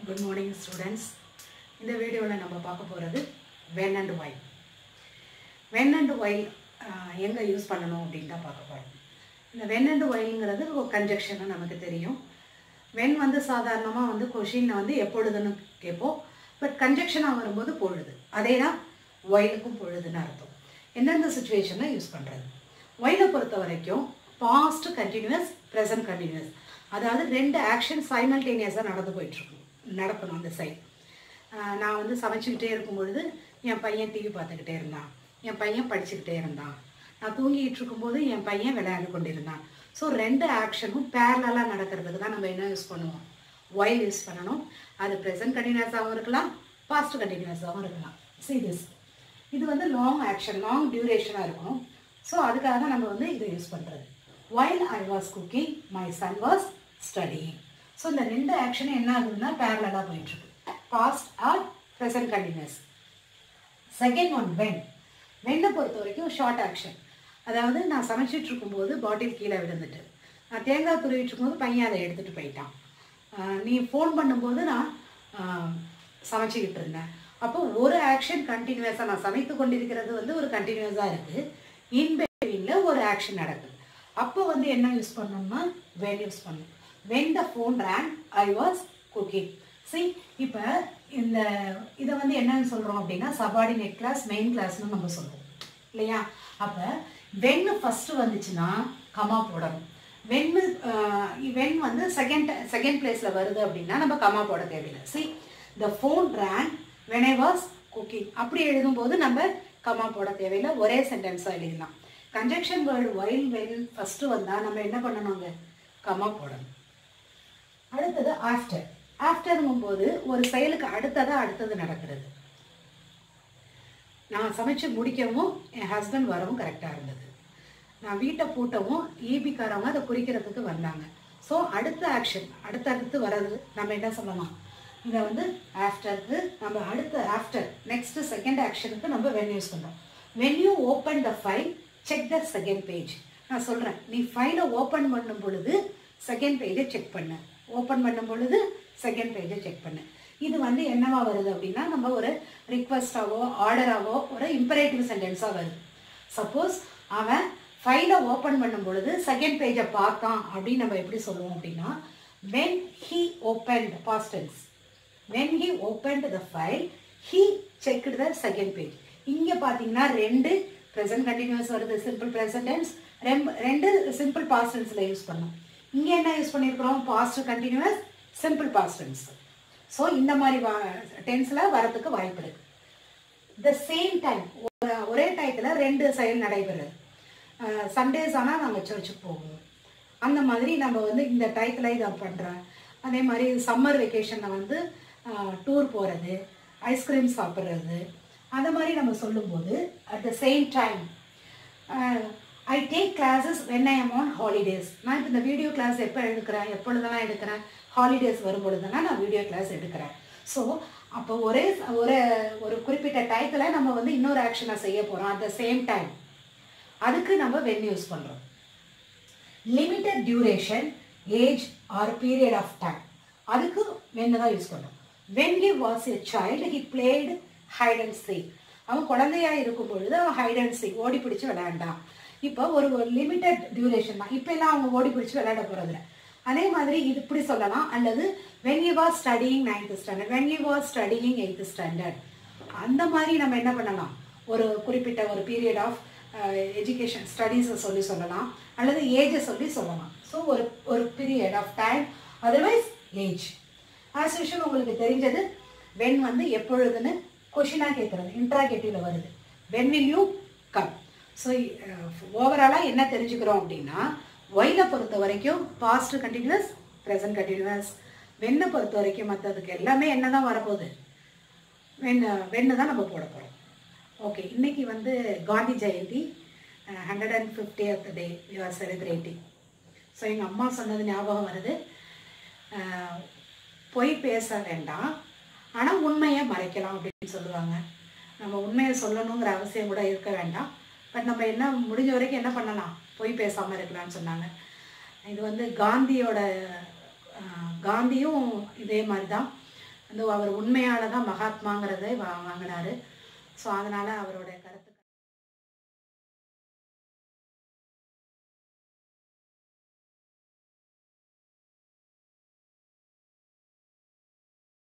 good morning students இந்த வீடியோவில் நம்ம பார்க்க போகிறது when and while when and while எங்கே யூஸ் பண்ணணும் அப்படின்னு தான் பார்க்க போகிறோம் இந்த வென் அண்ட் ஒயிலுங்கிறது ஒரு கன்ஜெக்ஷன் நமக்கு தெரியும் வென் வந்து சாதாரணமாக வந்து கொஷினில் வந்து எப்பொழுதுன்னு கேட்போம் பட் கன்ஜெக்ஷனாக வரும்போது பொழுது அதே தான் ஒயிலுக்கும் பொழுதுன்னு அர்த்தம் எந்தெந்த சுச்சுவேஷனில் யூஸ் பண்ணுறது ஒயிலை பொறுத்த வரைக்கும் பாஸ்ட் கண்டினியூஸ் ப்ரெசன்ட் கண்டினியூஸ் அதாவது ரெண்டு ஆக்ஷன் சைமல்டேனியஸாக நடந்து போயிட்டுருக்கும் நடக்கணும் அந்த சைட் நான் வந்து சமைச்சிக்கிட்டே இருக்கும் பொழுது என் பையன் டிவி பார்த்துக்கிட்டே இருந்தான் என் பையன் படிச்சுக்கிட்டே இருந்தான் நான் தூங்கிட்டு இருக்கும்போது என் பையன் விளையாண்டு கொண்டிருந்தான் ஸோ ரெண்டு ஆக்ஷனும் பேரலாக நடக்கிறதுக்கு தான் நம்ம என்ன யூஸ் பண்ணுவோம் ஒயில் யூஸ் பண்ணணும் அது ப்ரெசன்ட் கண்டினியூஸாகவும் இருக்கலாம் பாஸ்ட் கண்டினியூஸாகவும் இருக்கலாம் see this இது வந்து லாங் ஆக்ஷன் லாங் டியூரேஷனாக இருக்கும் ஸோ அதுக்காக தான் நம்ம வந்து இதை யூஸ் பண்ணுறது while I was cooking my son was studying so இந்த ரெண்டு ஆக்ஷனும் என்ன ஆகுதுன்னா பேரலாக போயிட்டுருக்கு past or present continuous second one when வென்னை பொறுத்த வரைக்கும் ஷார்ட் ஆக்ஷன் அதாவது நான் சமைச்சிட்டு இருக்கும்போது பாட்டில் கீழே விழுந்துட்டு நான் தேங்காய் துருவிட்டு இருக்கும்போது பையன் அதை எடுத்துகிட்டு போயிட்டான் ஆஹ் நீ ஃபோன் பண்ணும்போது நான் ஆஹ் சமைச்சிக்கிட்டு இருந்தேன் அப்போ ஒரு ஆக்ஷன் கண்டினியூஸாக நான் சமைத்து கொண்டிருக்கிறது வந்து ஒரு கண்டினியூஸாக இருக்குது இன்பிட்வீனில் ஒரு ஆக்ஷன் நடக்குது அப்போ வந்து என்ன யூஸ் பண்ணணும்னா வென் யூஸ் பண்ணணும் when the phone rang I was cooking see இப்போ இந்த இதை வந்து என்னன்னு சொல்கிறோம் அப்படின்னா சபார்டினேட் கிளாஸ் மெயின் கிளாஸ்னு நம்ம சொல்கிறோம் இல்லையா அப்போ வென்னு ஃபஸ்ட்டு வந்துச்சுன்னா கமா போடணும் வென்னு வென் வந்து செகண்ட் செகண்ட் பிளேஸில் வருது அப்படின்னா நம்ம கமா போட தேவையில்லை see the phone rang when I was குக்கிங் அப்படி எழுதும்போது நம்ம கமா போட தேவையில்லை ஒரே சென்டென்ஸாக எழுதலாம் conjunction word while when first வந்தால் நம்ம என்ன பண்ணணுங்க கமா போடணும் அடுத்தது ஆஃப்டர் ஆஃப்டருங்கும் போது ஒரு செயலுக்கு அடுத்ததாக அடுத்தது நடக்கிறது நான் சமைச்சு முடிக்கவும் என் ஹஸ்பண்ட் வரவும் கரெக்டாக இருந்தது நான் வீட்டை பூட்டவும் ஈபிக்காரவங்க அதை குறிக்கிறதுக்கு வந்தாங்க ஸோ அடுத்த ஆக்ஷன் அடுத்தடுத்து வர்றது நம்ம என்ன சொல்லலாம் இதை வந்து ஆஃப்டருக்கு நம்ம அடுத்த ஆஃப்டர் நெக்ஸ்ட் செகண்ட் ஆக்ஷனுக்கு நம்ம வென் யூஸ் பண்ணுறோம் when you open the file check the second page நான் சொல்கிறேன் நீ ஃபைலை ஓப்பன் பண்ணும் பொழுது செகண்ட் பேஜை செக் பண்ணு ஓப்பன் பண்ணும் பொழுது செகண்ட் பேஜை செக் பண்ணு இது வந்து என்னவா வருது அப்படின்னா நம்ம ஒரு ரிக்வஸ்டாவோ ஆர்டராவோ ஒரு இம்பரேட்டிவ் சென்டென்ஸாக வருது சப்போஸ் அவன் ஃபைலை ஓப்பன் பண்ணும் பொழுது செகண்ட் பேஜை பார்த்தான் அப்படின்னு நம்ம எப்படி சொல்லுவோம் அப்படின்னா வென் ஹீ ஓப்பன்ட் பாஸ்டன்ஸ் when he opened the file he checked the second page இங்கே பார்த்தீங்கன்னா ரெண்டு ப்ரெசன்ட் கண்டினியூஸ் வருது சிம்பிள் ப்ரெசன்ட் டென்ஸ் ரெண்டு சிம்பிள் பாஸ்ட் டென்ஸில் யூஸ் பண்ணோம் இங்கே என்ன யூஸ் பண்ணியிருக்கிறோம் past continuous simple past tense so இந்த மாதிரி வா டென்ஸில் வரத்துக்கு வாய்ப்பு இருக்கு த சேம் டைம் ஒரே டயத்தில் ரெண்டு செயல் நடைபெறுது சண்டேஸ் ஆனால் நாங்கள் சர்ச்சுக்கு போவோம் அந்த மாதிரி நம்ம வந்து இந்த டயத்தில் இதை பண்ணுறேன் அதே மாதிரி சம்மர் வெக்கேஷனில் வந்து டூர் போகிறது ஐஸ்கிரீம் சாப்பிட்றது அந்த மாதிரி நம்ம சொல்லும்போது at the same time I take classes when I am on holidays நான் இப்போ இந்த வீடியோ கிளாஸ் எப்போ எடுக்கிறேன் எப்பொழுதெல்லாம் எடுக்கிறேன் ஹாலிடேஸ் வரும் பொழுதுனா நான் வீடியோ கிளாஸ் எடுக்கிறேன் ஸோ அப்போ ஒரே ஒரு ஒரு குறிப்பிட்ட டயத்தில் நம்ம வந்து இன்னொரு ஆக்ஷனை செய்ய போகிறோம் அட் த சேம் டைம் அதுக்கு நம்ம வென் யூஸ் பண்ணுறோம் limited duration age or period of time அதுக்கு வென்னு தான் யூஸ் பண்ணுறோம் when he was a child he played hide and seek அவன் குழந்தையா இருக்கும் பொழுது அவன் ஹைட் அண்ட் சீக் ஓடி பிடிச்சி விளையாண்டான் இப்போ ஒரு ஒரு லிமிட்டட் டியூரேஷன் தான் இப்போ எல்லாம் அவங்க ஓடி பிடிச்சி விளையாட போகிறதில்ல அதே மாதிரி இது இப்படி சொல்லலாம் அல்லது when you was studying ninth standard when you was studying eighth standard அந்த மாதிரி நம்ம என்ன பண்ணலாம் ஒரு குறிப்பிட்ட ஒரு பீரியட் ஆஃப் எஜுகேஷன் ஸ்டடீஸை சொல்லி சொல்லலாம் அல்லது ஏஜை சொல்லி சொல்லலாம் ஸோ ஒரு ஒரு period of time otherwise age as usual உங்களுக்கு தெரிஞ்சது வென் வந்து எப்பொழுதுன்னு கொஷினாக கேட்குறது இன்ட்ராகேட்டிவில் வருது when will you come so ஓவராலாக என்ன தெரிஞ்சுக்கிறோம் அப்படின்னா ஒயிலை பொறுத்த வரைக்கும் பாஸ்ட் கண்டினியூஸ் ப்ரெசன்ட் கண்டினியூஸ் வெண்ணை பொறுத்த வரைக்கும் மற்றதுக்கு எல்லாமே என்ன தான் வரப்போகுது வெண்ணை வெண்ணு தான் நம்ம போட போகிறோம் ஓகே இன்னைக்கு வந்து Gandhi Jayanti hundred and fiftieth day you are celebrating so எங்கள் அம்மா சொன்னது ஞாபகம் வருது பொய் பேச வேண்டாம் ஆனால் உண்மையை மறைக்கலாம் அப்படின்னு சொல்லுவாங்க நம்ம உண்மையை சொல்லணுங்கிற அவசியம் கூட இருக்க வேண்டாம் பட் நம்ம என்ன முடிஞ்ச வரைக்கும் என்ன பண்ணலாம் பொய் பேசாமல் இருக்கலாம்னு சொன்னாங்க இது வந்து காந்தியோட அஹ், காந்தியும் இதே மாதிரி தான் அந்த அவர் உண்மையால தான் மகாத்மாங்கிறதை வா வாங்கினாரு ஸோ அதனால் அவருடைய கருத்தை